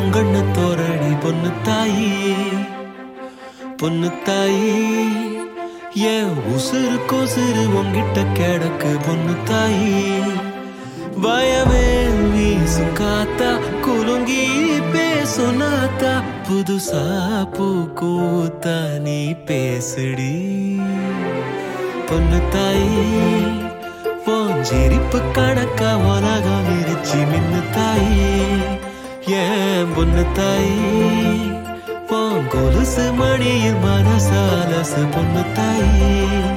உங்கண்ண தோரடி பொண்ணு தாயி பொண்ணு தாயி ஏன் உசுறு கொசுறு உங்கிட்ட கிடக்கு பொண்ணு தாயி பயமே வீசும் காத்தா குலுங்கி பேசும் நாத்தா புதுசா பூக்கூத்தா நீ பேசுடி பொண்ணு தாயி போஞ்சிரிப்பு கணக்கா உலகம் விரிச்சு மின்னு தாயி ஏன் பொண்ணு தாயி பொங்கொலுசு மணியில் மனசாலசு பொண்ணு தாயி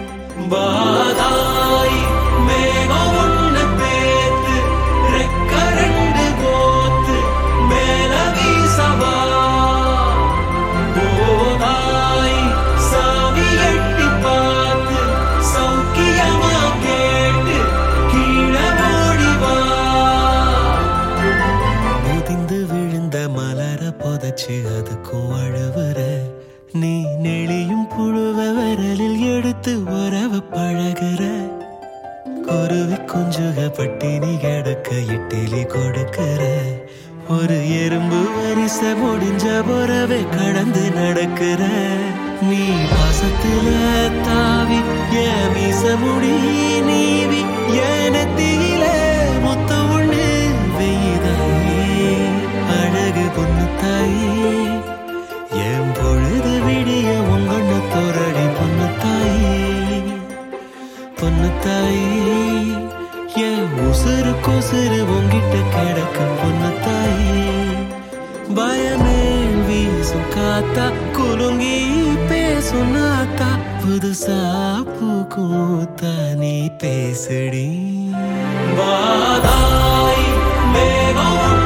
பாதாய் மேகம் ஒண்ணு பேத்து ரெக்க ரெண்டு போத்து மேல வீசவா போதாய் சாமி எட்டி பார்த்து சௌக்கியமா கேட்டு கீழே ஓடி வா முதிந்து விழுந்த மலர புதைச்சு அதுக்கும் அழுவுற நீ நெளியும் புழுவ விரலில் எடுத்து உறவ பழகுற குருவி குஞ்சுக பட்டினி கிடக்க இட்டிலி கொடுக்கிற ஒரு எறும்பு வரிசை முடிஞ்ச புறவே கடந்து நடக்கிற நீ வாசத்துல தாவி ஏன் மீச முடி நீவி ஏனத்தில முத்த ஒண்ணு வெய்தாயே அழகு பொண்ணு தாயி என் பொழுது விடிய உங்கண்ண தோரடி பொண்ணு தாயி பொண்ணு தாயி என் உசுறு கொசுறு உங்கிட்ட கிடக்க பொண்ணு தாயி பயமே வீசும் காத்தா குலுங்கி பேசும் நாத்தா புதுசா பூக்கூத்தா நீ பேசுடி வாதாய் மேகம்